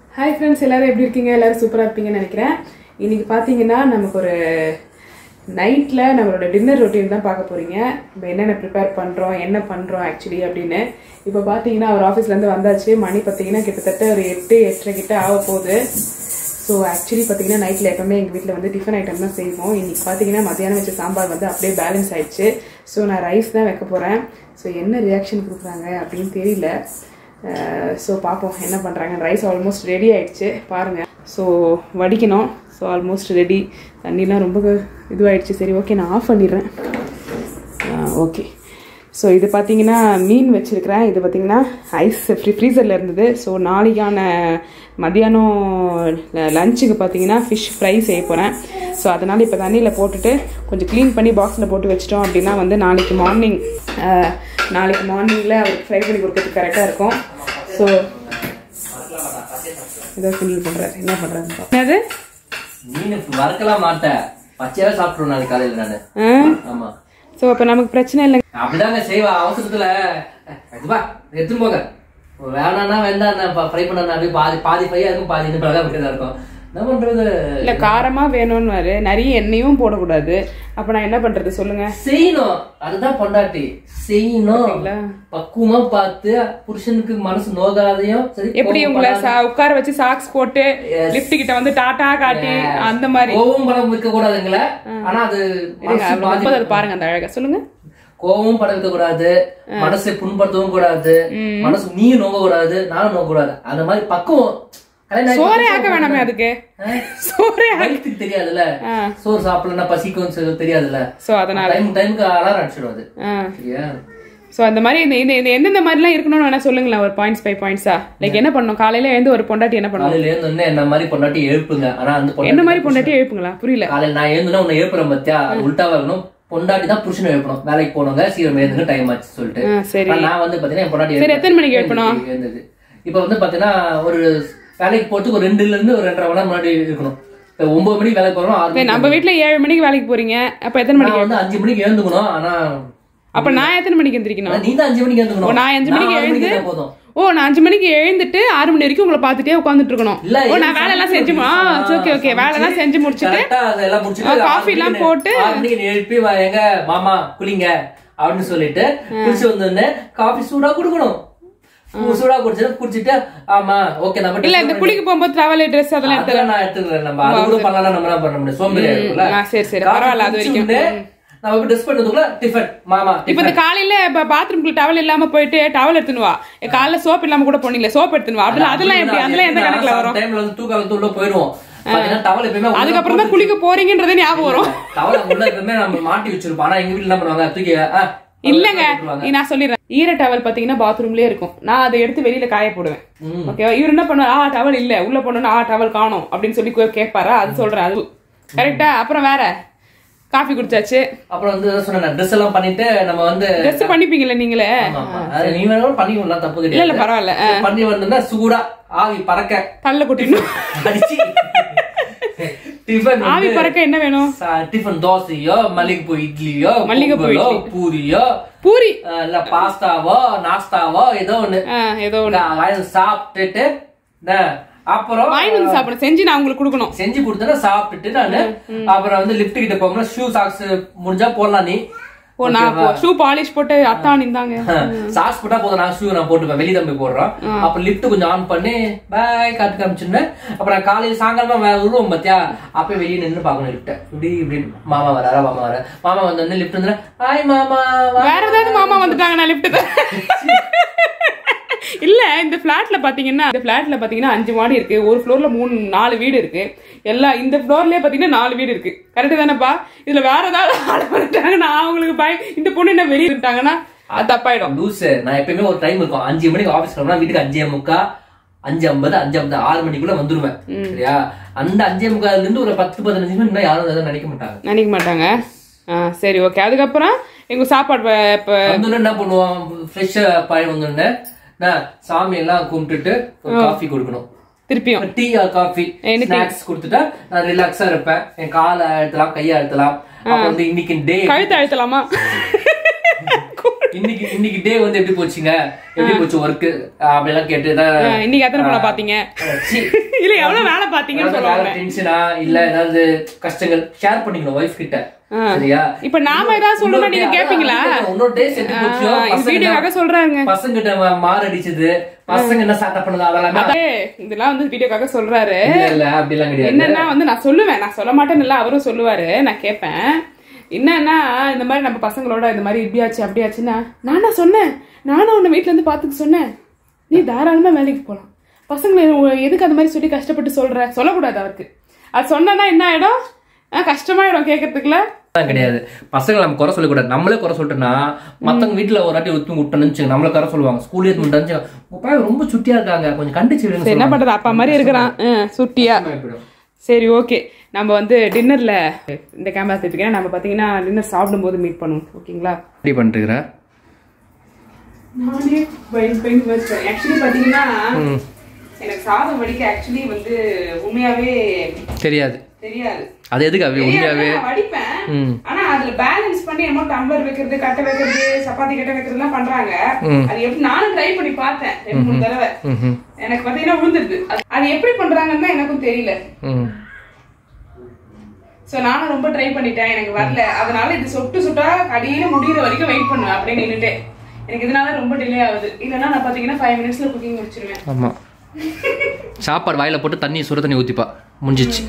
Hi friends எல்லாரும் எப்படி இருக்கீங்க எல்லாரும் சூப்பராக இருப்பீங்கன்னு நினைக்கிறேன் இன்னைக்கு பார்த்தீங்கன்னா நமக்கு ஒரு நைட்டில் நம்மளோட டின்னர் ரொட்டீன் தான் பார்க்க போகிறீங்க நம்ம என்னென்ன ப்ரிப்பேர் பண்ணுறோம் என்ன பண்ணுறோம் ஆக்சுவலி அப்படின்னு இப்போ பார்த்தீங்கன்னா அவர் ஆஃபீஸ்லேருந்து வந்தாச்சு மணி பார்த்தீங்கன்னா கிட்டத்தட்ட ஒரு எட்டு எட்டரை கிட்ட ஆக போகுது ஸோ ஆக்சுவலி பார்த்தீங்கன்னா நைட்டில் எப்பவுமே எங்கள் வீட்டில் வந்து டிஃபன் ஐட்டம் தான் செய்வோம் இன்னைக்கு பார்த்தீங்கன்னா மத்தியானம் வச்ச சாம்பார் வந்து அப்படியே பேலன்ஸ் ஆயிடுச்சு ஸோ நான் ரைஸ் தான் வைக்க போகிறேன் ஸோ என்ன ரியாக்ஷன் கொடுக்குறாங்க அப்படின்னு தெரியல ஸோ பார்ப்போம் என்ன பண்ணுறாங்க ரைஸ் ஆல்மோஸ்ட் ரெடி ஆயிடுச்சு பாருங்கள் ஸோ வடிக்கணும் ஸோ ஆல்மோஸ்ட் ரெடி தண்ணிலாம் ரொம்ப இதுவாயிடுச்சு சரி ஓகே நான் ஆஃப் பண்ணிடுறேன் ஓகே ஸோ இது பார்த்தீங்கன்னா மீன் வச்சுருக்கிறேன் இது பார்த்தீங்கன்னா ஐஸ் ஃப்ரீ ஃப்ரீசரில் இருந்தது ஸோ நாளைக்கான மதியானம் லஞ்சுக்கு பார்த்தீங்கன்னா ஃபிஷ் ஃப்ரை செய்ய போகிறேன் ஸோ அதனால் இப்போ தண்ணியில் போட்டுட்டு கொஞ்சம் க்ளீன் பண்ணி பாக்ஸில் போட்டு வச்சிட்டோம் அப்படின்னா வந்து நாளைக்கு மார்னிங் நாளைக்கு மார்னிங்கில் அவருக்கு ஃப்ரை பண்ணி கொடுக்கறதுக்கு கரெக்டாக இருக்கும் ஸோ ஏதோ கிளீன் பண்ணுறாரு என்ன பண்ணுறாரு என்னது மீன் வறுக்கலாம் மாட்டேன் பச்சையாவே சாப்பிட்டுருவேன் நாளைக்கு காலையில நானு ஆமா ஸோ அப்போ நமக்கு பிரச்சனை இல்லை அப்படிதாங்க செய்வா அவசரத்துல இதுவா எடுத்துன்னு போங்க வேணாம்னா வேண்டாம் ஃப்ரை பண்ண அப்படியே பாதி பாதி ஃப்ரை இருக்கும் பாதி இது தான் விட்டுதான் இருக்கும் என்ன பண்றது இல்லை காரமாக வேணும்னு நிறைய எண்ணெயும் போடக்கூடாது அப்போ நான் என்ன பண்ணுறது சொல்லுங்கள் செய்யணும் அதுதான் பொண்டாட்டி செய்யணும் பாத்தீங்களா? பக்குவமா பார்த்து புருஷனுக்கு மனசு நோகாதையும் சரி எப்படி உங்களை சா- உட்கார வச்சு சாக்ஸ் போட்டு லிப்ட் கிட்ட வந்து டாட்டா காட்டி அந்த மாதிரி கோவம் படம் வைக்க கூடாதுங்களே ஆனா அது இருங்க, மனசு அவ்வளவு முப்பது அது பாருங்க அந்த அழகா சொல்லுங்க கோவமும் பட வைக்க கூடாது மனசை புண்படுத்தவும் கூடாது மனசு நீ நோக கூடாது நானும் நோக கூடாது அந்த மாதிரி பக்குவம் கல்யாணம் ஆகி சோறே ஆக்க வேணாமே அதுக்கு ஆ? சோறே வயிற்றுக்கு தெரியாதுல்ல சோறு சாப்பிடலன்னா பசிக்கும் சொல்லி தெரியாதுல்ல சோ அதனால டைம் டைமுக்கு அலாரம் அடிச்சிடும் அது சரியா சோ அந்த மாதிரி இந்த இந்த இந்த எந்தெந்த மாதிரிலாம் இருக்கணும்னு வேணா சொல்லுங்களேன் ஒரு பாயிண்ட்ஸ் பை பாயிண்ட்ஸா லைக் என்ன பண்ணணும் காலையில எழுந்து ஒரு பொண்டாட்டி என்ன பண்ணணும் காலையில எழுந்தோடனே என்ன மாதிரி பொண்டாட்டி எழுப்புங்க ஆனா அந்த என்ன பொண்டாட்டி மாதிரி பொண்டாட்டி எழுப்புங்களா புரியல காலையில நான் எழுந்துனா உன்னை எழுப்புறேன் பத்தியா அது உல்டாவா இருக்கணும் பொண்டாட்டி தான் புருஷனை எழுப்பணும் வேலைக்கு போனவங்க சீக்கிரம் எழுந்துங்க டைம் ஆச்சு சொல்லிட்டு ஆ, சரி ஆனா நான் வந்து பாத்தீங்கன்னா என் பொண்டாட்டி சரி, எத்தனை மணிக்கு எழுப்பணும்? எழுந்து- எழுந்தது இப்ப வந்து பாத்தீங்கன்னா ஒரு வேலைக்கு போறதுக்கு ஒரு ரெண்டுல இருந்து ஒரு ரெண்டரை மணி நேரம் முன்னாடி இருக்கணும் இப்ப ஒன்பது மணிக்கு வேலைக்கு போறோம் ஆறு இப்ப மணிக்கு நம்ம வீட்ல ஏழு மணிக்கு வேலைக்கு போறீங்க அப்ப எத்தனை மணிக்கு நான் வந்து அஞ்சு மணிக்கு எழுந்துக்கணும் ஆனா அப்ப நான் எத்தனை மணிக்கு எந்திரிக்கணும் நீ தான் அஞ்சு மணிக்கு எழுந்துக்கணும் ஓ, நான் அஞ்சு மணிக்கு ஆறு எழுந்து- இருந்தா போதும் ஓ நான் அஞ்சு மணிக்கு எழுந்துட்டு ஆறு மணி வரைக்கும் உங்களை பார்த்துட்டே உட்காந்துட்டு இருக்கணும் இல்ல ஓ நான் வேலை எல்லாம் செஞ்சு ஆ ஓகே ஓகே வேலை எல்லாம் செஞ்சு முடிச்சுட்டு கரெக்டா அதெல்லாம் முடிச்சுட்டு ஆ, ஆறு coffee எல்லாம் மணிக்கு போட்டு- ஆறு மணிக்கு நீ எழுப்பி வா, எங்க மாமா குளிங்க அப்படின்னு சொல்லிட்டு குளிச்சு வந்தோடனே காஃபி சூடா குடுக்கணும் சூடா குடிச்சிட்டு குடிச்சிட்டு ஆமா ஓகே நம்ம இல்ல இந்த குளிக்க போகும்போது டிராவல் ட்ரெஸ் அதெல்லாம் எடுத்து அதெல்லாம் நான் எடுத்துக்கிறேன் நம்ம அது கூட பண்ணலாம் நம்ம என்ன பண்ண முடியும் சோம்பேறி இருக்குல்ல ஆ, சரி, சரி. காஃபி பரவாயில்ல, அது குடிச்சு வரைக்கும். உடனே நம்ம போய் ட்ரெஸ் பண்ணதுக்குள்ள டிஃபன் மாமா இப்ப இந்த காலையில பாத்ரூம்குள்ள டவல் இல்லாம போயிட்டு டவல் எடுத்துன்னு வா காலைல சோப் இல்லாம கூட போனீங்களே சோப் எடுத்துன்னு வா அதெல்லாம் அதெல்லாம் எப்படி அதெல்லாம் எந்த கணக்குல வரும் டைம்ல வந்து தூக்காலத்து உள்ள போயிடுவோம் பாத்தீங்கன்னா டவல் எப்பயுமே உள்ள அதுக்கப்புறம் தான் குளிக்க போறீங்கன்றதே ஞாபகம் வரும் டவல உள்ள எப்பவுமே நம்ம மாட்டி வச்சிருப்போம் ஆனா எங்க வீட்டுல என்ன பண்ணுவாங்க தூக்கி ஆ, இல்லங்க போட்டுருவாங்க. நான் சொல்லிடுறேன் ஈர டவல் பாத்தீங்கன்னா பாத்ரூம்லயே இருக்கும் நான் அதை எடுத்து வெளியில காய போடுவேன் ம். ஓகேவா இவர் என்ன பண்ணுவார் ஆ டவல் இல்ல உள்ள போனோம்னா ஆ டவல் காணோம் அப்படின்னு சொல்லி கே- கேட்பாரா அது சொல்றேன் அது கரெக்டா அப்புறம் வேற காஃபி குடிச்சாச்சு அப்புறம் வந்து சொன்னேன் ட்ரெஸ் எல்லாம் பண்ணிட்டு நம்ம வந்து ட்ரெஸ் பண்ணிப்பீங்கல்ல நீங்களே ஆமா, ஆமா. அது நீ வேணாலும் பண்ணிக்கலாம் தப்பு இல்ல இல்ல கிடையாது பரவாயில்ல பண்ணி வந்தோம்னா சூடா ஆவி பறக்க தள்ள கொட்டிடணும் அடிச்சு டிஃபன் ஆவி பறக்க என்ன வேணும் டிஃபன் தோசையோ மல்லிகைப்பூ இட்லியோ மல்லிகைப்பூ பொங்கலோ, இட்லி. பூரியோ பூரி அஹ், இல்ல பாஸ்தாவோ நாஸ்தாவோ ஏதோ ஒண்ணு ஆ, ஏதோ ஒண்ணு நான் வாங்கி சாப்பிட்டுட்டு நான் அப்புறம் வாங்கி வந்து சாப்பிட செஞ்சு நான் உங்களுக்கு கொடுக்கணும் செஞ்சு கொடுத்தேன்னா சாப்பிட்டுட்டு நானு அப்புறம் வந்து லிஃப்ட் கிட்ட போகும்போது ஷூ சாக்ஸ் முடிஞ்சா போடலாம் நீ ஓ நான் ஷூ பாலிஷ் போட்டு அத்தான் நின்றாங்க சாக்ஸ் போட்டா போதும் நான் ஷூ நான் போட்டுப்பேன் வெளிய தம்பி போடுறோம் அப்ப லிஃப்ட் கொஞ்சம் ஆன் பண்ணி பாய் காட்டு காமிச்சுன்னு அப்புறம் நான் காலையில சாயங்காலமா வேற விடுவோம் பாத்தியா அப்ப வெளியே நின்னு பாக்கணும் லிஃப்ட் இப்படி இப்படி மாமா வராரா மாமா வர மாமா வந்தோடனே லிஃப்ட் வந்து ஹாய் மாமா வா." வேற ஏதாவது மாமா வந்துட்டாங்க நான் லிஃப்ட் இல்ல இந்த பிளாட்ல பாத்தீங்கன்னா இந்த பிளாட்ல பாத்தீங்கன்னா அஞ்சு மாடி இருக்கு ஒரு ஃப்ளோர்ல மூணு நாலு வீடு இருக்கு எல்லா இந்த ஃப்ளோர்லயே பாத்தீங்கன்னா நாலு வீடு இருக்கு கரெக்ட் தானேப்பா இதுல வேற ஏதாவது ஆள் வந்துட்டாங்கன்னா அவங்களுக்கு பய இந்த பொண்ணு என்ன வெளியே இருக்காங்கன்னா அது தப்பாயிடும் லூசு நான் எப்பயுமே ஒரு டைம் இருக்கும் அஞ்சு மணிக்கு ஆபீஸ் கிளம்பினா வீட்டுக்கு அஞ்சே முக்கா அஞ்சு ஐம்பது அஞ்சு ஐம்பது ஆறு மணிக்குள்ள வந்துருவேன் சரியா அந்த அஞ்சே முக்கால்ல இருந்து ஒரு பத்து பதினஞ்சு நிமிஷம் இன்னும் யாரும் எதுவும் நினைக்க மாட்டாங்க நினைக்க மாட்டாங்க ஆ சரி ஓகே அதுக்கப்புறம் எங்க சாப்பாடு ப- இப்ப வந்தோடனே என்ன பண்ணுவோம் ஃப்ரெஷ்ஷா பாய் வந்தோடனே நான் சாமி எல்லாம் கும்பிட்டுட்டு ஒரு காஃபி கொடுக்கணும் திருப்பியும் டீ ஆர் காஃபி ஸ்நாக்ஸ் கொடுத்துட்டா நான் ரிலாக்ஸா இருப்பேன் என் காலை அழுத்தலாம் கையை அழுத்தலாம் அப்புறம் வந்து இன்னைக்கு டே கழுத்து அழுத்தலாமா கூட இன்னைக்கு இன்னைக்கு டே வந்து எப்படி போச்சுங்க எப்படி போச்சு ஒர்க் அப்படிலாம் கேட்டு தான் அஹ், இன்னைக்கு எத்தனை படம் பாத்தீங்க சீ, இல்ல எவ்வளவு வேலை பாத்தீங்கன்னு ஏதாவது சொல்லுவாங்க வேலை டென்ஷனா இல்ல ஏதாவது கஷ்டங்கள் ஷேர் பண்ணிக்கணும் ஒய்ஃப் கிட்ட சரியா இப்ப நாம ஏதாவது சொல்லணும்னா நீங்க இன்னொரு day- கேப்பீங்களா அதான் இன்னொரு டே செத்து போச்சு ஆஹ், இது பசங்க வீடியோக்காக சொல்றாங்க பசங்க கிட்ட மாரடிச்சது பசங்க என்ன சாட்டை பண்ணுது அதெல்லாம் அதே, இதெல்லாம் வந்து வீடியோக்காக சொல்றாரு இல்ல இல்ல அப்படிலாம் கிடையாது என்னன்னா வந்து நான் சொல்லுவேன் நான் சொல்ல மாட்டேன்னு இல்ல அவரும் சொல்லுவாரு நான் கேட்பேன் என்னன்னா இந்த மாதிரி நம்ம பசங்களோட இந்த மாதிரி இப்படியாச்சு அப்படியாச்சுன்னா நானா சொன்னேன் நானும் உன்னை வீட்ல இருந்து பாத்துக்க சொன்னேன் நீ தாராளமா வேலைக்கு போலாம் பசங்களை உ- எதுக்கு அந்த மாதிரி சொல்லி கஷ்டப்பட்டு சொல்ற சொல்லக்கூடாது அவருக்கு அது சொன்னா என்ன ஆயிடும் ஆஹ், கஷ்டமாயிடும் கேட்கறதுக்குல அதெல்லாம் கிடையாது பசங்களை நம்ம குறை சொல்லக்கூடாது நம்மளே குறை சொல்லிட்டோம்னா மத்தவங்க வீட்டுல ஒரு வாட்டி ஒத்து விட்டோம்னு வச்சுக்கோங்க, நம்மள குறை சொல்லுவாங்க ஸ்கூல்ல இருந்து உங்க பையன் ரொம்ப சுட்டியா இருக்காங்க கொஞ்சம் கண்டிச்சு விடுங்க சரி, என்ன பண்றது அப்பா மாதிரி இருக்கிறான் ஆஹ், சுட்டியா சொல்லுவாங்க. சரி ஓகே நம்ம வந்து டின்னர்ல இந்த கேமரா திருப்பிக்கிறேன் நம்ம பாத்தீங்கன்னா டின்னர் சாப்பிடும்போது மீட் பண்ணுவோம் ஓகேங்களா ரெடி பண்ணிட்டு நானே பயந்து பயந்து வச்சேன் ஆக்சுவலி பாத்தீங்கன்னா எனக்கு சாதம் வடிக்க ஆக்சுவலி வந்து உண்மையாவே தெரியாது தெரியாது அது எதுக்கு அப்படி உண்மையாவே தெரியாது, நான் வடிப்பேன் ம். ஆனா அதுல பேலன்ஸ் பண்ணி என்னமோ டம்ளர் வைக்கிறது கட்டை வைக்கிறது சப்பாத்தி கட்டை வைக்கிறது எல்லாம் பண்றாங்க ம். அது எப்படி நானும் ட்ரை பண்ணி பார்த்தேன் ரெண்டு மூணு தடவை ம்ஹும். எனக்கு பாத்தீங்கன்னா விழுந்துருது அது- அது எப்படி பண்றாங்கன்னு தான் எனக்கும் தெரியல ம் சோ நானும் ரொம்ப ட்ரை பண்ணிட்டேன் எனக்கு வரல அதனால இது சொட்டு சுட்டா கடியில முடியிற வரைக்கும் வெயிட் பண்ணுவேன் அப்படியே நின்னுட்டு எனக்கு இதனால ரொம்ப டிலே ஆகுது இல்லைன்னா நான் பாத்தீங்கன்னா ஃபைவ் மினிட்ஸ்ல குக்கிங் முடிச்சிருவேன் ஆமா சாப்பாடு வாயில போட்டு தண்ணி சுட தண்ணி ஊத்திப்பா முடிஞ்சிச்சு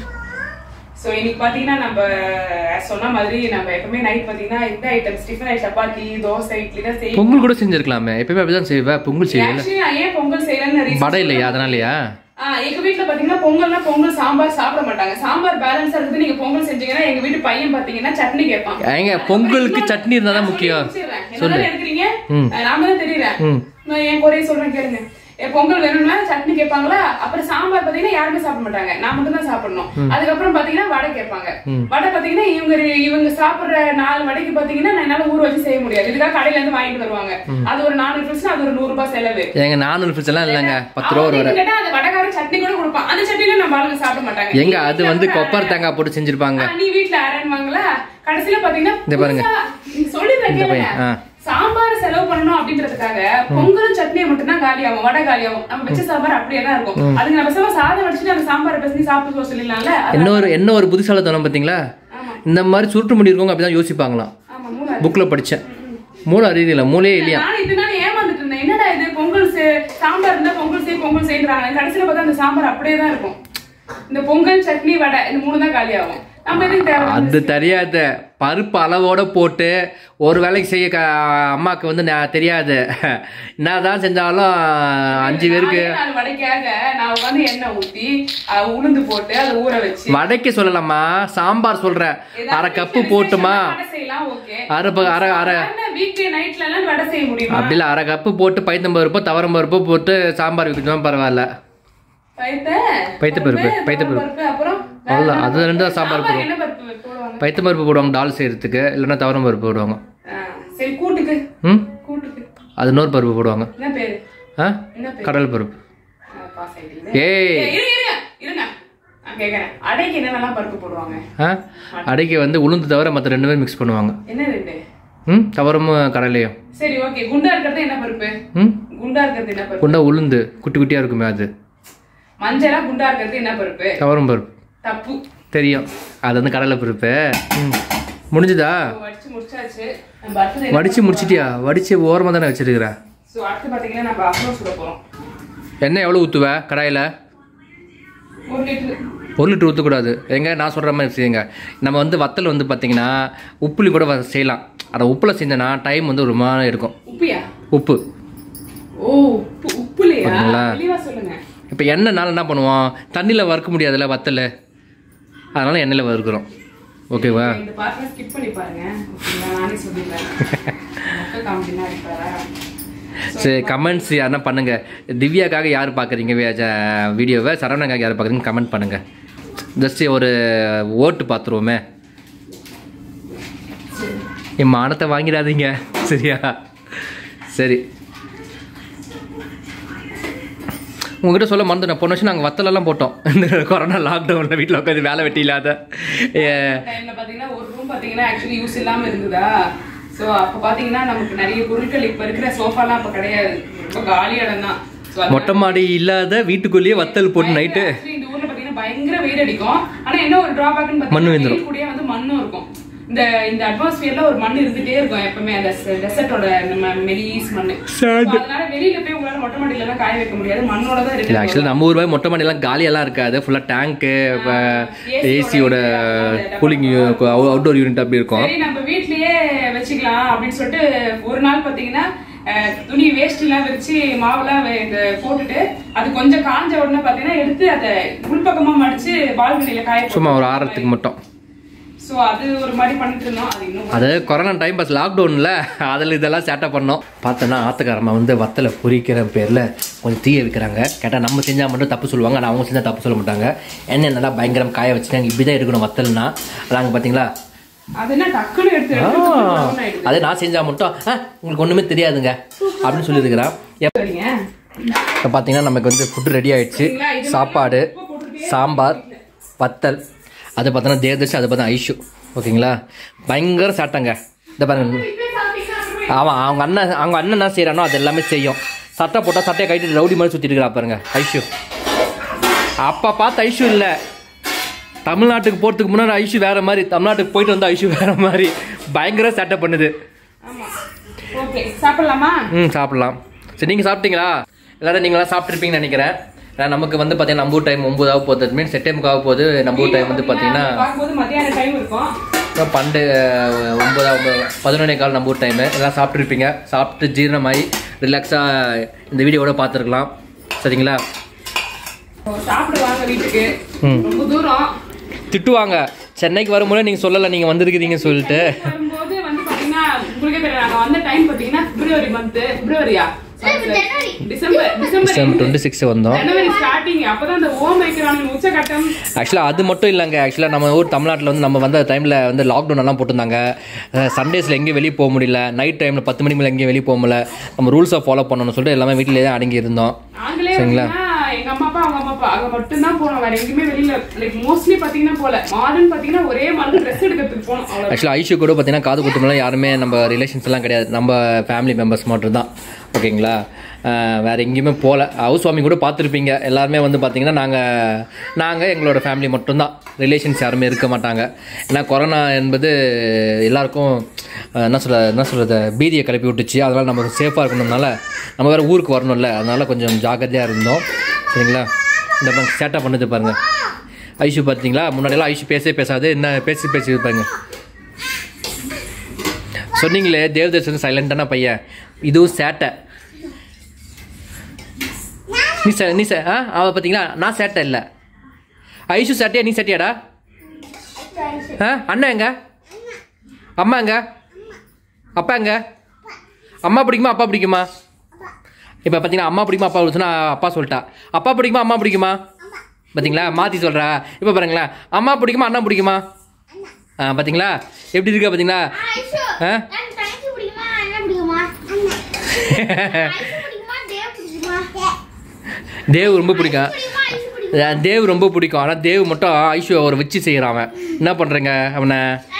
சோ இன்னைக்கு பாத்தீங்கன்னா நம்ம as சொன்ன மாதிரி நம்ம எப்பவுமே நைட் பாத்தீங்கன்னா இந்த ஐட்டம்ஸ் டிஃபன் சப்பாத்தி தோசை இட்லி தான் செய்வோம் பொங்கல் கூட செஞ்சிருக்கலாமே எப்பயுமே அப்படிதான் செய்வேன் பொங்கல் செய்வேன் ஆக்சுவலி நான் ஏன் பொங்கல் செய்யலன்னு reason வடை இல்லையா அதனாலயா ஆ, எங்க வீட்ல பாத்தீங்கன்னா பொங்கல்னா பொங்கல் சாம்பார் சாப்பிட மாட்டாங்க சாம்பார் பேலன்ஸா இருக்குது நீங்க பொங்கல் செஞ்சீங்கன்னா எங்க வீட்டு பையன் பாத்தீங்கன்னா சட்னி கேட்பான் ஏங்க பொங்கலுக்கு சட்னி இருந்தா தான் முக்கியம் முடிச்சிடுறேன். என்னதான் எடுக்கிறீங்க ம். நாம தான் தெரியறேன் ம். நான் என் குறைய சொல்றேன் கேளுங்க எ, பொங்கல் வேணும்னா சட்னி கேட்பாங்களா அப்புறம் சாம்பார் பாத்தீங்கன்னா யாருமே சாப்பிட மாட்டாங்க நான் மட்டும் தான் சாப்பிடணும் அதுக்கப்புறம் பாத்தீங்கன்னா வடை கேட்பாங்க வடை பாத்தீங்கன்னா இவங்க ரெ- இவங்க சாப்பிடுற நாலு வடைக்கு பாத்தீங்கன்னா நான் என்னால ஊற வச்சு செய்ய முடியாது இதுக்காக கடையில இருந்து வாங்கிட்டு வருவாங்க அது ஒரு நானூறு பீஸ் அது ஒரு நூறு ரூபாய் செலவு எங்க நானூறு ஃபிட்ஸ் எல்லாம் இல்லைங்க பத்து ரூபா ஒரு அவங்க வடை கேட்டா அந்த வடைக்காரன் சட்னி கூட கொடுப்பான் அந்த சட்னில நம்ம ஆளுங்க சாப்பிட மாட்டாங்க எங்க நீ அது வீட்ல வந்து வந்து கொப்பர் தேங்காய் போட்டு செஞ்சிருப்பாங்க ஆ, நீ வீட்ல அரணுவாங்களா கடைசியில பாத்தீங்கன்னா இந்த பாருங்க. புதுசா- நீ சொல்லிடுறேன் இந்த கேளுங்க. பையன், ஆ. சாம்பார் செலவு பண்ணணும் அப்படின்றதுக்காக பொங்கலும் சட்னியும் மட்டும்தான் காலியாகும் வடை காலியாகும் நம்ம வச்ச சாம்பார் அப்படியே தான் இருக்கும் அதுக்கு நம்ம பேசாம சாதம் வச்சுட்டு அந்த சாம்பாரை பேசி சாப்பிட்டு சொல்லிடலாம்ல அது- என்ன ஒரு என்ன ஒரு புத்திசாலித்தனம் பார்த்தீங்களா ஆமா. இந்த மாதிரி சுருட்டு முடி இருக்கவங்க அப்படிதான் யோசிப்பாங்களாம் ஆமா மூணு புக்ல படிச்சேன் மூளை அறிவு இல்லை மூளையே இல்லையா நான் இது நாள் ஏமாந்துட்டு இருந்தேன் என்னடா இது பொங்கல் செய்- சாம்பார் இருந்தா பொங்கல் செய் பொங்கல் செய்யறாங்க கடைசியில பார்த்தா அந்த சாம்பார் அப்படியே தான் இருக்கும் இந்த பொங்கல் சட்னி வடை இந்த மூணு தான் காலியாகும் நம்ம எதுக்கு தேவை அது தெரியாத பருப்பு அளவோட போட்டு ஒரு வேலைக்கு செய்ய க- அம்மாக்கு வந்து நான் தெரியாது என்னதான் செஞ்சாலும் அஞ்சு பேருக்கு நாலே நாலு வடைக்காக நான் உட்காந்து எண்ணெய் ஊத்தி அஹ், உளுந்து போட்டு அதை ஊற வச்சு வடைக்கு சொல்லலாமா சாம்பார் சொல்றேன் அரை கப்பு போட்டுமா வடை செய்யலாம் ஓகே அரை ப- அரை அரை வீக் நைட்ல எல்லாம் வடை செய்ய முடியுமா அப்படி இல்லை அரை கப்பு போட்டு பைத்தம்பருப்போ துவரம்பருப்போ போட்டு சாம்பார் வைக்கணும் பரவாயில்ல பைத்த பைத்தப்பருப்பு, பைத்தப்பருப்பு. பருப்பு, அப்புறம் வேற அவ்வளோ என்ன அது ரெண்டு தான் சாம்பார் சாம்பார் என்ன பருப்பு போடுவாங்க பைத்தம்பருப்பு போடுவாங்க டால் செய்யறதுக்கு இல்லைன்னா துவரம்பருப்பு போடுவாங்க ஆ, சரி கூட்டுக்கு ம் கூட்டுக்கு அது இன்னொரு பருப்பு போடுவாங்க என்ன பேரு ஆ என்ன பேரு கடல் பருப்பு ஆ, pass ஆயிட்டீங்க. ஏய் ஏய், இருங்க இருங்க இருங்க நான் கேக்குறேன் அடைக்கு என்னென்னலாம் பருப்பு போடுவாங்க ஆ அடைக்கு வந்து உளுந்து தவிர மற்ற ரெண்டு பேரும் மிக்ஸ் பண்ணுவாங்க என்ன ரெண்டு ம் தவறமும் கடலையும் சரி ஓகே குண்டா இருக்கிறது என்ன பருப்பு ம் குண்டா இருக்கிறது என்ன பருப்பு குண்டா உளுந்து குட்டி குட்டியாக இருக்குமே அது மஞ்சளா குண்டா இருக்கிறது என்ன பருப்பு தவறம் பருப்பு தப்பு தெரியும் அது வந்து கடலை பருப்பு ம் முடிஞ்சுதா வடிச்சு முடிச்சாச்சு நம்ம அடுத்தது என்ன வடிச்சு முடிச்சிட்டியா வடிச்சு ஓரமாக தானே வச்சிருக்கிற ஸோ அடுத்து பார்த்தீங்கன்னா நம்ம அப்பளம் சுட போகிறோம் எண்ணெய் எவ்வளோ ஊற்றுவ கடாயில் ஒரு லிட்டரு ஒரு லிட்டர் ஊற்றக்கூடாது எங்க நான் சொல்கிற மாதிரி செய்யுங்க நம்ம வந்து வத்தல் வந்து பார்த்தீங்கன்னா உப்புலி கூட வ- செய்யலாம் அதை உப்பில் செஞ்சோன்னா டைம் வந்து ஒரு மாதிரி இருக்கும் உப்பியா உப்பு ஓ உப்பு உப்புலையா பாத்தீங்களா? தெளிவா சொல்லுங்க இப்போ எண்ணெய்னால என்ன பண்ணுவோம் தண்ணியில் வறுக்க முடியாதுல்ல வத்தல் அதனால் எண்ணெயில் வறுக்கிறோம் ஓகேவா இந்த பார்ட்ல ஸ்கிப் பண்ணி பாருங்க ஓகேங்களா நானே சொல்லிடுறேன் மொக்க காமெடினா இருப்பாரா சரி கமெண்ட்ஸ் யாருன்னா பண்ணுங்க திவ்யாக்காக யார் பார்க்குறீங்க வீடியோவை சரவணாக்காக யார் பார்க்குறீங்க கமெண்ட் பண்ணுங்க ஜஸ்ட் ஒரு ஓட்டு பார்த்துருவோமே என் மானத்தை வாங்கிடாதீங்க சரியா சரி உங்ககிட்ட சொல்ல மறந்துட்டேன் போன வருஷம் நாங்கள் வத்தலெல்லாம் போட்டோம் இந்த கொரோனா லாக்டவுனில் வீட்டில் உட்காந்து வேலை வெட்டி இல்லாத ஏ, டைம்ல பாத்தீங்கன்னா ஒரு ரூம் பாத்தீங்கன்னா ஆக்சுவலி யூஸ் இல்லாம இருந்ததா சோ ஸோ அப்போ பார்த்தீங்கன்னா நமக்கு நிறைய பொருட்கள் இப்போ இருக்கிற சோஃபாலாம் அப்போ கிடையாது ரொம்ப காலி இடம் தான் ஸோ மொட்டை மாடி இல்லாத வீட்டுக்குள்ளேயே வத்தல் போட்டு நைட்டு Actually இந்த ஊர்ல பாத்தீங்கன்னா பயங்கர வெயில் அடிக்கும் ஆனா என்ன ஒரு டிராபேக்னு மண்ணு பாத்தீங்கன்னா விழுந்துரும். வெயில் கூடயே வந்து மண்ணும் இருக்கும் இந்த இந்த அட்மாஸ்பியர்ல ஒரு மண் இருந்துட்டே இருக்கும் எப்பவுமே அந்த டெசர்ட்டோட நம்ம மெலிஸ் மண்ணு So அதனால வெளியில போய் உங்களால மொட்டை மாடியில எல்லாம் காய வைக்க முடியாது மண்ணோட தான் இல்லை இருக்கு ஆக்சுவலாக நம்ம ஊர் போய் மொட்டை மாடியெல்லாம் காலியெல்லாம் இருக்காது ஃபுல்லாக டேங்க்கு ஏசியோட கூலிங் அவுட்டோர் யூனிட் அப்படி இருக்கும் சரி நம்ம வீட்லயே வச்சுக்கலாம் அப்படின்னு சொல்லிட்டு ஒரு நாள் பாத்தீங்கன்னா அஹ், துணி வேஸ்ட் எல்லாம் வச்சு மாவுலாம் வே- இந்த போட்டுட்டு அது கொஞ்சம் காஞ்ச உடனே பாத்தீங்கன்னா எடுத்து அதை உள்பக்கமா மடிச்சு பால்கனில காய சும்மா ஒரு ஆறத்துக்கு மட்டும் சோ அது ஒரு மாதிரி பண்ணிட்டு இருந்தோம் அது இன்னும் அது கொரோனா டைம் பாஸ் லாக்டவுனில் அதில் இதெல்லாம் சேட்டை பண்ணோம் பார்த்தோன்னா ஆத்துக்காரம்மா வந்து வத்தலை பொரிக்கிற பேரில் கொஞ்சம் தீய வைக்கிறாங்க கேட்டால் நம்ம செஞ்சால் மட்டும் தப்பு சொல்லுவாங்க ஆனால் அவங்க செஞ்சால் தப்பு சொல்ல மாட்டாங்க எண்ணெய் நல்லா பயங்கரம் காய வச்சுட்டாங்க இப்படி தான் எடுக்கணும் வத்தல்னா அதாங்க பார்த்தீங்களா அது என்ன டக்குன்னு எடுத்து ஆ, எடுத்து brown ஆயிடுது. அதே நான் செஞ்சால் மட்டும் ஆ உங்களுக்கு ஒன்றுமே தெரியாதுங்க அப்படின்னு சொல்லியிருக்கிறான் சரிங்க இப்போ பார்த்தீங்கன்னா நமக்கு வந்து ஃபுட்டு ரெடி ஆயிடுச்சு சாப்பாடு சாம்பார் வத்தல் அது பார்த்தோன்னா தேவதர்ஷி அது பார்த்தா ஐஷு ஓகேங்களா பயங்கர சாட்டங்க இந்த பாருங்க ஆமாம் அவங்க அண்ணன் அவங்க அண்ணன் என்ன செய்கிறானோ அது எல்லாமே செய்யும் சட்டை போட்டால் சட்டையை கட்டிட்டு ரவுடி மாதிரி சுற்றிட்டு இருக்கிறா பாருங்க ஐஷு அப்போ பார்த்து ஐஷு இல்லை தமிழ்நாட்டுக்கு போகிறதுக்கு முன்னாடி ஐஷு வேற மாதிரி தமிழ்நாட்டுக்கு போயிட்டு வந்து ஐஷு வேற மாதிரி பயங்கர சேட்டை பண்ணுது ஆமா ஓகே சாப்பிடலாமா ம் சாப்பிடலாம் சரி நீங்கள் சாப்பிட்டீங்களா எல்லாரும் நீங்களாம் சாப்பிட்ருப்பீங்கன்னு நினைக்கிறேன் ஏன்னா நமக்கு வந்து பார்த்தீங்கன்னா நம்ம ஊர் டைம் ஒம்பதாவது போகுது மீன் செப்டம்பருக்கு ஆக போகுது நம்ம ஊர் டைம் வந்து பார்த்தீங்கன்னா பார்க்கும்போது மத்தியான டைம் இருக்கும் இப்போ பண்டு ஒம்பதா ஒம்பது பதினொன்னே கால் நம்ம ஊர் டைமு எல்லாம் சாப்பிட்ருப்பீங்க சாப்பிட்டு ஜீரணமாகி ரிலாக்ஸாக இந்த வீடியோவோட பார்த்துருக்கலாம் சரிங்களா ஓ, சாப்பிட வாங்க வீட்டுக்கு ம். ரொம்ப தூரம் திட்டுவாங்க சென்னைக்கு வரும்போது நீங்கள் சொல்லலை நீங்கள் வந்திருக்கிறீங்கன்னு சொல்லிட்டு வரும்போது வந்து பாத்தீங்கன்னா உங்களுக்கே தெரியும் நாங்க வந்த டைம் பாத்தீங்கன்னா பிப்ரவரி மந்த் பிப்ரவரியா December December December twenty six வந்தோம் ஜனவரி ஸ்டார்டிங் அப்பதான் அந்த ஓமைக்கிறான் உச்சகட்டம் ஆக்சுவலாக அது மட்டும் இல்லைங்க ஆக்சுவலாக நம்ம ஊர் தமிழ்நாட்டில் வந்து நம்ம வந்த டைமில் வந்து லாக்டவுன் எல்லாம் போட்டிருந்தாங்க சண்டேஸில் எங்கேயும் வெளியே போக முடியல நைட் டைமில் பத்து மணிக்கு மேலே எங்கேயும் வெளியே போக முடியல நம்ம ரூல்ஸை ஃபாலோ பண்ணணும்னு சொல்லிட்டு எல்லாமே வீட்டிலேயே தான் அடங்கி இருந்தோம் நாங்களே பாத்தீங்கன்னா எங்க அம்மா அப்பா அவங்க அம்மா அப்பா அங்க மட்டும் தான் போனோம் வேற எங்கேயுமே வெளியில லைக் மோஸ்ட்லி பாத்தீங்கன்னா போல மாடர்ன் பாத்தீங்கன்னா ஒரே மாதிரி ட்ரெஸ் எடுக்கிறதுக்கு போனோம் அவ்வளவு ஆக்சுவலாக ஐஷு கூட பார்த்தீங்கன்னா காது குத்துமெல்லாம் யாருமே நம்ம ரிலேஷன்ஸ் எல்லாம் கிடையாது நம்ம ஃபேமிலி மெம்பர்ஸ் மட்டும் தான் ஓகேங்களா அஹ் வேற எங்கேயுமே போகல ஹவுஸ் வார்மிங் கூட பார்த்துருப்பீங்க எல்லாருமே வந்து பார்த்தீங்கன்னா நாங்கள் நாங்கள் எங்களோட ஃபேமிலி மட்டும்தான் ரிலேஷன்ஸ் யாருமே இருக்க மாட்டாங்க ஏன்னா கொரோனா என்பது எல்லாருக்கும் அஹ், என்ன சொல்ல என்ன சொல்கிறது பீதியை கிளப்பி விட்டுச்சு அதனால் நம்ம சேஃபாக இருக்கணும்னால நம்ம வேறு ஊருக்கு வரணும்ல அதனால் கொஞ்சம் ஜாக்கிரதையாக இருந்தோம் சரிங்களா இந்த பாருங்க சேட்டை பண்ணுது பாருங்க ஐஷு பார்த்தீங்களா முன்னாடியெல்லாம் ஐஷு பேசவே பேசாது என்ன பேசி பேசி இருப்பாங்க சொன்னீங்களே தேவதர்ஷன் சைலண்டான பையன் இதுவும் சேட்டை நீ சே நீ சே ஆ அவ பார்த்தீங்களா நான் சேட்டை இல்லை ஐஷு சேட்டையா நீ சேட்டையாடா ஆ அண்ணன் எங்க அம்மா எங்க அப்பா எங்க அம்மா பிடிக்குமா அப்பா பிடிக்குமா இப்போ பார்த்தீங்கன்னா அம்மா பிடிக்குமா அப்பா சொன்னா அப்பா சொல்லிட்டா அப்பா பிடிக்குமா அம்மா பிடிக்குமா பார்த்தீங்களா மாற்றி சொல்கிறா இப்போ பாருங்களேன் அம்மா பிடிக்குமா அண்ணா பிடிக்குமா ஆ பார்த்தீங்களா எப்படி இருக்கா பார்த்தீங்களா ஐஷு, ஆ எனக்கு தங்கச்சி பிடிக்குமா, அண்ணன் பிடிக்குமா? ஐஷு பிடிக்குமா, தேவ் பிடிக்குமா? தேவ் ரொம்ப பிடிக்கும் பிடிக்குமா, ஐஷு பிடிக்குமா? அஹ் தேவ் ரொம்ப பிடிக்கும் ஆனால் தேவ் மட்டும் ஐஷு அவரை வச்சு செய்கிறான் அவன் என்ன பண்ணுறேங்க அவனை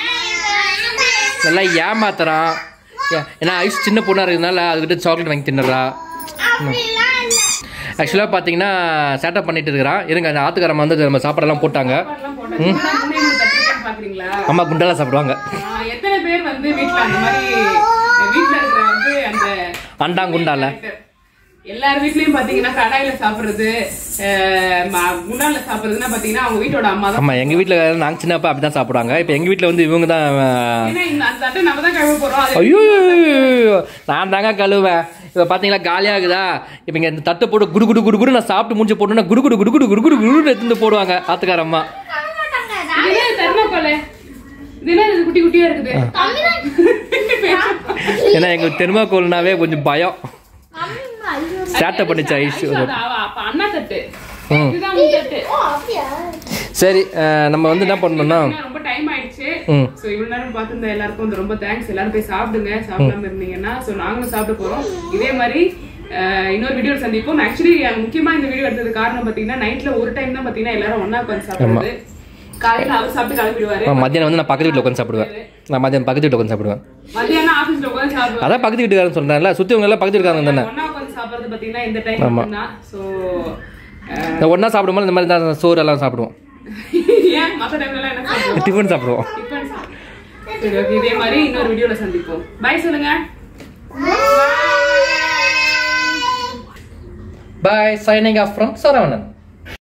நல்லா ஏமாத்துறான் ஏ- ஏன்னா ஐஷு சின்ன பொண்ணாக இருக்கிறதுனால அதுக்கிட்ட சாக்லேட் வாங்கி தின்னுறா அப்படிலாம் இல்ல. ஆக்சுவலாக பார்த்தீங்கன்னா சேட்டப் பண்ணிட்டு இருக்கிறான் இருங்க அந்த ஆத்துக்காரம்மா வந்து நம்ம சாப்பாடெல்லாம் போட்டாங்க சாப்பாடுலாம் போட்டாச்சு. என்னடா மூணே மூணு தட்டு இருக்கான்னு பாக்குறீங்களா அம்மா குண்டெல்லாம் சாப்பிடுவாங்க ஆ, எத்தனை பேர் வந்து வீட்ல அந்த மாதிரி வீட்ல இருக்கிற வந்து அந்த அண்டாங்குண்டால எல்லார் வீட்லயும் பாத்தீங்கன்னா கடாயில சாப்பிடுறது அஹ், ம- குண்டான்ல சாப்பிடுறதுன்னா பாத்தீங்கன்னா அவங்க வீட்டோட அம்மா தான் ஆமாம் எங்கள் வீட்டில் நாங்கள் சின்னப்பா அப்படி தான் சாப்பிடுவாங்க இப்போ எங்கள் வீட்டில் வந்து இவங்க தான் அஹ், ஏன்னா இந்த அந்த தட்டை நம்ம தான் கழுவ போறோம் அது ஐயோ நான் தாங்க கழுவேன் இப்போ பார்த்தீங்களா காலியாக இருக்குதா இப்போ இங்கே இந்த தட்டை போட்டு குடு குடு குடு குடு நான் சாப்பிட்டு முடிஞ்சு போட்டோன்னா குடு குடு குடு குடு குடு குடு குடு எடுத்து போடுவாங்க ஆத்துக்கார அம்மா கழுவ மாட்டாங்க. இது என்ன தெர்மாக்கோல் இது என்ன இது குட்டி குட்டியா இருக்குது மம்மி தான் ஏன்னா எங்களுக்கு தெருமாக்கோல்னாவே கொஞ்சம் பயம் மம்மி ஐயோ. சேட்டை பண்ணிச்சு ஐஷு ஐஷு, அது அவ- அப்ப அண்ணா தட்டு ம். இதுதான் உன் தட்டு ஓ, அப்படியா? சரி அஹ், நம்ம வந்து என்ன பண்ணணும்னா ஏன்னா ரொம்ப டைம் ஆயிடுச்சு ம். சோ இவ்வளவு நேரம் பார்த்திருந்த எல்லாருக்கும் வந்து ரொம்ப தேங்க்ஸ் எல்லாரும் போய் சாப்பிடுங்க சாப்பிடாம இருந்தீங்கன்னா சோ நாங்களும் சாப்பிட போறோம் இதே மாதிரி அஹ், இன்னொரு வீடியோ சந்திப்போம் ஆக்சுவலி முக்கியமா இந்த வீடியோ எடுத்தது காரணம் பாத்தீங்கன்னா நைட்ல ஒரு டைம் தான் பாத்தீங்கன்னா எல்லாரும் ஒண்ணா உட்காந்து சாப்பிடுறது காலையில அவர் சாப்பிட்டு கிளம்பிடுவாரு ஆ, மத்தியானம் வந்து நான் பக்கத்து வீட்டில் உட்காந்து சாப்பிடுவேன் நான் மத்தியானம் பக்கத்து வீட்டில் உட்காந்து சாப்பிடுவேன் மத்தியானம் ஆபீஸ்ல உட்காந்து சாப்பிடுவாரு அதான் பக்கத்து வீட்டுக்காரன் சொல்றேன்ல சுற்றி எல்லாம் பக்கத்து வீட்டுக்காரங்க தானே ஒண்ணா உட்காந்து சாப்பிடுறது பாத்தீங்கன்னா இந்த டைம் தான் சோ நான் ஒன்றா சாப்பிடும்போது இந்த மாதிரி தான் சோறு எல்லாம் சாப்பிடுவோம் ஏன் மத்த டைம்ல எல்லாம் என்ன சாப்பிடுவோம் டிஃபன் சாப்பிடுவோம் டிஃபன் சாப்பிடுவோம். சரி ஓகே இதே மாதிரி இன்னொரு வீடியோல சந்திப்போம் பை சொல்லுங்க bye signing off from Saravanan